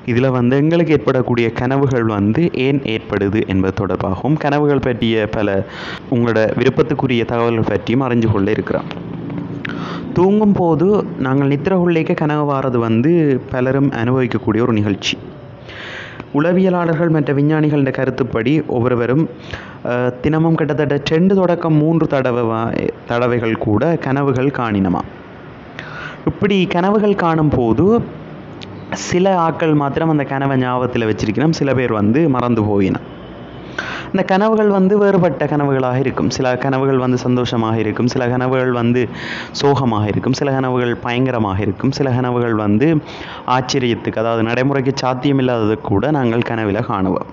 இதில் வந்து எங்களுக்கு ஏற்படக்கூடிய கனவுகள் வந்து ஏன் ஏற்படுது என்பது தொடர்பாகவும் கனவுகள் பற்றிய பல உங்களோட விருப்பத்துக்குரிய தகவல்கள் பற்றியும் அறிஞ்சு கொள்ள இருக்கிறோம் தூங்கும் போது நாங்கள் நித்திர கொள்ளைக்க கனவு வாரது வந்து பலரும் அனுபவிக்கக்கூடிய ஒரு நிகழ்ச்சி உளவியலாளர்கள் மற்ற விஞ்ஞானிகளின் கருத்துப்படி ஒவ்வொருவரும் அஹ், தினமும் கிட்டத்தட்ட ரெண்டு தொடக்கம் மூன்று தடவை வா- தடவைகள் கூட கனவுகள் காணினமா இப்படி கனவுகள் காணும் போது சில ஆட்கள் மாத்திரம் அந்த கனவை ஞாபகத்தில் வச்சிருக்கிறோம் சில பேர் வந்து மறந்து போயின இந்த கனவுகள் வந்து வேறுபட்ட கனவுகளாக இருக்கும் சில கனவுகள் வந்து சந்தோஷமாக இருக்கும் சில கனவுகள் வந்து சோகமாக இருக்கும் சில கனவுகள் பயங்கரமாக இருக்கும் சில கனவுகள் வந்து ஆச்சரியத்துக்கு அதாவது நடைமுறைக்கு சாத்தியமில்லாதது கூட நாங்கள் கனவில் காணுவோம்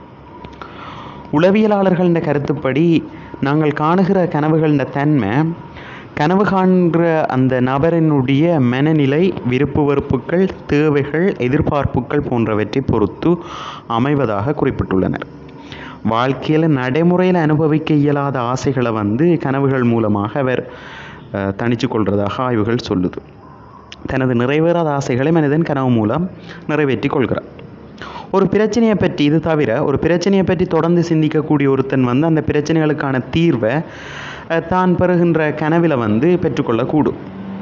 உளவியலாளர்களின் கருத்துப்படி நாங்கள் காணுகிற கனவுகளின் தன்மை கனவு காண்கிற அந்த நபரினுடைய மனநிலை விருப்பு வெறுப்புகள் தேவைகள் எதிர்பார்ப்புகள் போன்றவற்றை பொறுத்து அமைவதாக குறிப்பிட்டுள்ளனர் வாழ்க்கையில் நடைமுறையில் அனுபவிக்க இயலாத ஆசைகளை வந்து கனவுகள் மூலமாக அவர் அஹ், தணிச்சு கொள்வதாக ஆய்வுகள் சொல்லுது தனது நிறைவேறாத ஆசைகளை மனிதன் கனவு மூலம் நிறைவேற்றி கொள்கிறார் ஒரு பிரச்சனையை பற்றி இது தவிர ஒரு பிரச்சனையை பற்றி தொடர்ந்து சிந்திக்கக்கூடிய ஒருத்தன் வந்து அந்த பிரச்சனைகளுக்கான தீர்வை அஹ், தான் பெறுகின்ற கனவில் வந்து பெற்றுக்கொள்ளக்கூடும்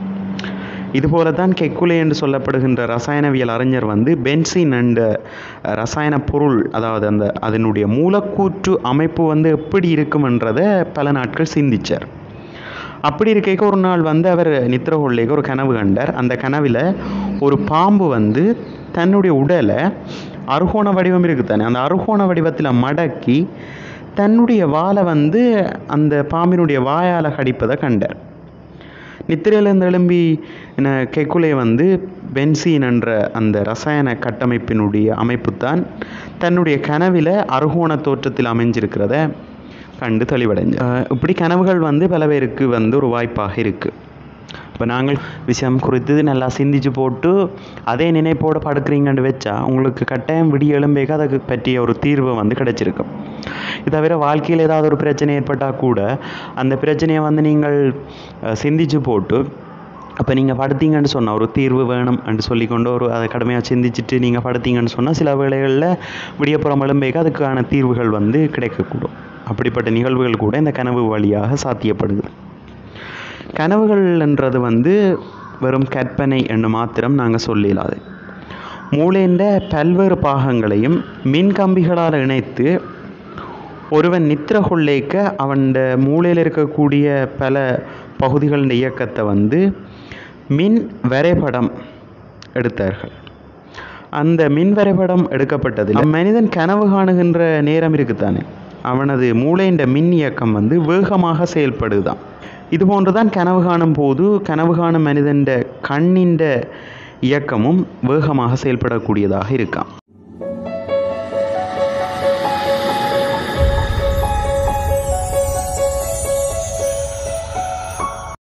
இதுபோல தான் கெக்குலே என்று சொல்லப்படுகின்ற ரசாயனவியல் அறிஞர் வந்து பென்சின் என்ற ரசாயன பொருள் அதாவது அந்த அதனுடைய மூலக்கூற்று அமைப்பு வந்து எப்படி இருக்கும்ன்றதை பல நாட்கள் சிந்திச்சார் அப்படி இருக்கைக்கு ஒரு நாள் வந்து அவர் நித்திர கொள்ளைக்கு ஒரு கனவு கண்டார் அந்த கனவில் ஒரு பாம்பு வந்து தன்னுடைய உடலை அருகோண வடிவம் இருக்குது தானே அந்த அருகோண வடிவத்தில் மடக்கி தன்னுடைய வாலை வந்து அந்த பாம்பினுடைய வாயால் கடிப்பதை கண்டார் நித்திரையிலேருந்து எழும்பி என்ன கெக்குலே வந்து பென்சீன் என்ற அந்த ரசாயன கட்டமைப்பினுடைய அமைப்பு தான் தன்னுடைய கனவில் அருகோண தோற்றத்தில் அமைஞ்சிருக்கிறத கண்டு தெளிவடைஞ்சு அஹ் இப்படி கனவுகள் வந்து பல பேருக்கு வந்து ஒரு வாய்ப்பாக இருக்குது இப்போ நாங்கள் விஷயம் குறித்து நல்லா சிந்திச்சு போட்டு அதே நினைப்போடு படுக்கிறீங்கன்னு வச்சா உங்களுக்கு கட்டாயம் விடிய எழும்பேக்கு அதுக்கு பற்றிய ஒரு தீர்வு வந்து கிடைச்சிருக்கும் இது தவிர வாழ்க்கையில் ஏதாவது ஒரு பிரச்சனை ஏற்பட்டால் கூட அந்த பிரச்சனையை வந்து நீங்கள் அஹ், சிந்திச்சு போட்டு அப்போ நீங்கள் படுத்தீங்கன்னு சொன்னால் ஒரு தீர்வு வேணும் என்று சொல்லிக்கொண்டு ஒரு அதை கடுமையாக சிந்திச்சுட்டு நீங்கள் படுத்தீங்கன்னு சொன்னால் சில வேளைகளில் விடியப்புறம் எழும்பேக்கு அதுக்கான தீர்வுகள் வந்து கிடைக்கக்கூடும் அப்படிப்பட்ட நிகழ்வுகள் கூட இந்த கனவு வழியாக சாத்தியப்படுது கனவுகள்ன்றது வந்து வெறும் கற்பனை என்று மாத்திரம் நாங்கள் சொல்லிடாது மூளைன்ற பல்வேறு பாகங்களையும் மின் கம்பிகளால் இணைத்து ஒருவன் நித்திர கொள்ளைக்க அவன் மூளையில் இருக்கக்கூடிய பல பகுதிகளின் இயக்கத்தை வந்து மின் வரைபடம் எடுத்தார்கள் அந்த மின் வரைபடம் எடுக்கப்பட்டதில் மனிதன் கனவு காணுகின்ற நேரம் இருக்குத்தானே அவனது மூளையின் மின் இயக்கம் வந்து வேகமாக செயல்படுதான் இது போன்றுதான் கனவு காணும் போது கனவு காணும் மனிதன் கண்ணின் இயக்கமும் வேகமாக செயல்படக்கூடியதாக இருக்காம்